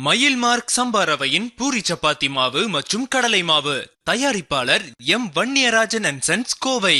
மயில் மார்க் சம்பா ரவையின் பூரி சப்பாத்தி மாவு மற்றும் கடலை மாவு தயாரிப்பாளர் M Vanniyarajan and sons Kovai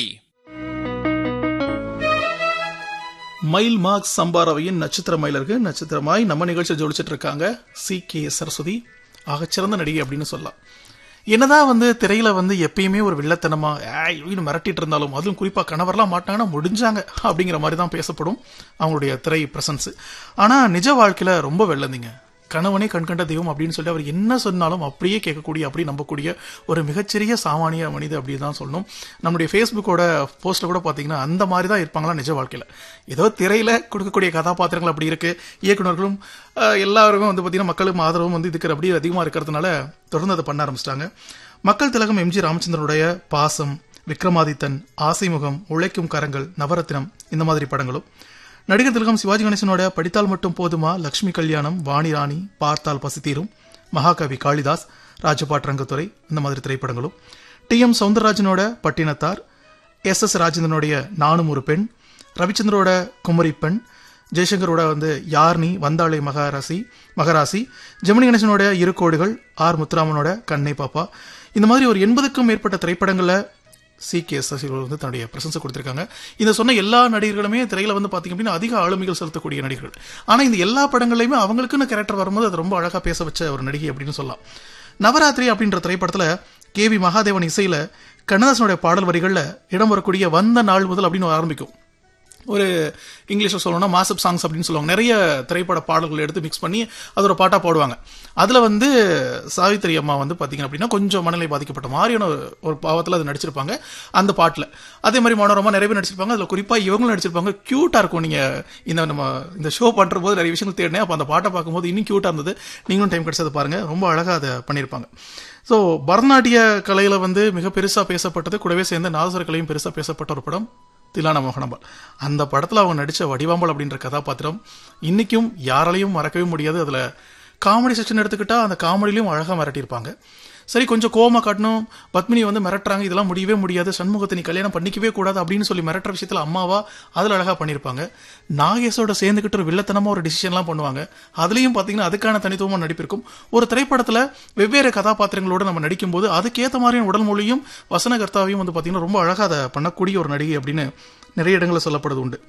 Mayil mark சம்பாரவையின் நட்சத்திர மயிலருக்கு நட்சத்திரமாய் நம்ம நிகழ்ச்சியை ஜோடிச்சிட்டு இருக்காங்க சி கே சரஸ்வதி ஆகச்சிறந்த நடிகை அப்படின்னு சொல்லலாம் என்னதான் வந்து திரையில வந்து எப்பயுமே ஒரு வில்லத்தனமா ஏய் இப்படின்னு மிரட்டிட்டு இருந்தாலும் அதுவும் குறிப்பா கணவர்லாம் மாட்டாங்கன்னா முடிஞ்சாங்க அப்படிங்கிற மாதிரி தான் பேசப்படும் அவங்களுடைய திரை பிரசன்ஸ் ஆனா நிஜ வாழ்க்கையில ரொம்ப வெள்ளந்தீங்க கணவனே கண்கண்ட தெய்வம் அப்படின்னு சொல்லி அவர் என்ன சொன்னாலும் அப்படியே கேட்கக்கூடிய அப்படி நம்பக்கூடிய ஒரு மிகச்சிறிய சாமானிய மனித அப்படின்னு தான் சொல்லணும் நம்முடைய ஃபேஸ்புக்கோட போஸ்ட்ல கூட பாத்தீங்கன்னா அந்த மாதிரி தான் இருப்பாங்களா நிஜ வாழ்க்கையில ஏதோ திரையில கொடுக்கக்கூடிய கதாபாத்திரங்கள் அப்படி இருக்கு இயக்குனர்களும் அஹ், எல்லாருமே வந்து பாத்தீங்கன்னா மக்களும் ஆதரவும் வந்து இதுக்கு அப்படி அதிகமா இருக்கிறதுனால தொடர்ந்து அதை பண்ண ஆரம்பிச்சிட்டாங்க மக்கள் திலகம் எம்ஜி ராமச்சந்திரனுடைய பாசம் விக்ரமாதித்தன் ஆசைமுகம் உழைக்கும் கரங்கள் நவரத்தினம் இந்த மாதிரி படங்களும் நடிகர் திலகம் சிவாஜி கணேசனோட படித்தால் மட்டும் போதுமா லக்ஷ்மி கல்யாணம் வாணி ராணி பார்த்தால் பசித்தீரும் மகாகவி காளிதாஸ் ராஜபாட் ரங்கத்துறை இந்த மாதிரி திரைப்படங்களும் டி எம் சவுந்தரராஜனோட பட்டினத்தார் எஸ் எஸ் ராஜேந்திரனுடைய நானும் ஒரு பெண் ரவிச்சந்திரோட குமரி பெண் ஜெய்சங்கரோட வந்து யார்னி வந்தாளை மகாராசி மகராசி ஜெமினி கணேசனோட இரு கோடுகள் ஆர் முத்துராமனோட கண்ணை பாப்பா இந்த மாதிரி ஒரு எண்பதுக்கும் மேற்பட்ட திரைப்படங்கள்ல சி கே சசிகலா வந்து தன்னுடைய பிரசன்ஸை கொடுத்திருக்காங்க இந்த சொன்ன எல்லா நடிகர்களுமே திரையில வந்து பாத்தீங்க அப்படின்னா அதிக ஆளுமைகள் செலுத்தக்கூடிய நடிகர்கள் ஆனா இந்த எல்லா படங்கள்லயுமே அவங்களுக்குன்னு கேரக்டர் வரும்போது அது ரொம்ப அழகா பேச வச்ச ஒரு நடிகை அப்படின்னு சொல்லலாம் நவராத்திரி அப்படின்ற திரைப்படத்துல கே வி மகாதேவன் இசையில கண்ணதாசனுடைய பாடல் வரிகள்ல இடம் வரக்கூடிய வந்த நாள் முதல் அப்படின்னு ஆரம்பிக்கும் ஒரு இங்கிலீஷ்ல சொல்லணும்னா மாசப் சாங்ஸ் அப்படின்னு சொல்லுவாங்க நிறைய திரைப்பட பாடல்கள் எடுத்து மிக்ஸ் பண்ணி அது ஒரு பாட்டா போடுவாங்க அதுல வந்து சாவித்திரி அம்மா வந்து பாத்தீங்க அப்படின்னா கொஞ்சம் மனநிலை பாதிக்கப்பட்ட மாதிரியான ஒரு- ஒரு பாவத்துல அது நடிச்சிருப்பாங்க அந்த பாட்டுல அதே மாதிரி மனோரமா நிறைய பேர் நடிச்சிருப்பாங்க அதுல குறிப்பா இவங்களும் நடிச்சிருப்பாங்க கியூட்டா இருக்கும் நீங்க இந்த நம்ம இந்த ஷோ பண்ற போது நிறைய விஷயங்கள் தேடினேன் அப்ப அந்த பாட்டை பார்க்கும்போது இன்னும் கியூட்டா இருந்தது நீங்களும் டைம் கிடைச்சது பாருங்க ரொம்ப அழகா அதை பண்ணியிருப்பாங்க ஸோ பரதநாட்டிய கலையில வந்து மிக பெருசா பேசப்பட்டது கூடவே சேர்ந்து நாதஸ்வர கலையும் பெருசா பேசப்பட்ட ஒரு படம் திலானா மோகனம்பாள் அந்த படத்துல அவங்க நடிச்ச வடிவாம்பல் அப்படின்ற கதாபாத்திரம் இன்னைக்கும் யாராலையும் மறக்கவே முடியாது அதுல காமெடி செக்ஷன் எடுத்துக்கிட்டா அந்த காமெடியிலையும் அழகா மிரட்டியிருப்பாங்க சரி கொஞ்சம் கோவமா காட்டணும் பத்மினி வந்து மிரட்டுறாங்க இதெல்லாம் முடியவே முடியாது சண்முகத்தை நீ கல்யாணம் பண்ணிக்கவே கூடாது அப்படின்னு சொல்லி மிரட்டுற விஷயத்துல அம்மாவா அதுல அழகா பண்ணியிருப்பாங்க நாகேஷோட சேர்ந்துக்கிட்டு ஒரு வில்லத்தனமா ஒரு டிசிஷன்லாம் பண்ணுவாங்க அதுலயும் பாத்தீங்கன்னா அதுக்கான தனித்துவமா நடிப்பிருக்கும் ஒரு திரைப்படத்துல வெவ்வேறு கதாபாத்திரங்களோட நம்ம நடிக்கும்போது அதுக்கேற்ற மாதிரியான உடல் மொழியும் வசனகர்த்தாவையும் வந்து பாத்தீங்கன்னா ரொம்ப அழகா அதை பண்ணக்கூடிய ஒரு நடிகை அப்படின்னு நிறைய இடங்களில் சொல்லப்படுது உண்டு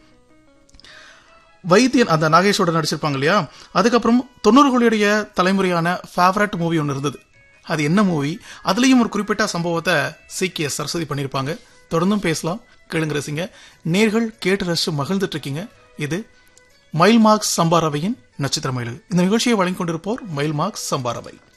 வைத்தியன் அந்த நாகேஷோட நடிச்சிருப்பாங்க இல்லையா அதுக்கப்புறம் தொண்ணூறுகளுடைய தலைமுறையான ஃபேவரட் மூவி ஒன்று இருந்தது அது என்ன மூவி அதுலயும் ஒரு குறிப்பிட்ட சம்பவத்தை சீக்கிய சரஸ்வதி பண்ணியிருப்பாங்க தொடர்ந்தும் பேசலாம் கேளுங்க ரசிங்க நேர்கள் கேட்டு ரசிச்சு மகிழ்ந்துட்டு இருக்கீங்க இது மைல் மார்க்ஸ் சம்பாரவையின் நட்சத்திர மயில் இந்த நிகழ்ச்சியை வழங்கிக் கொண்டிருப்போர் மைல் மார்க்ஸ் சம்பாரவை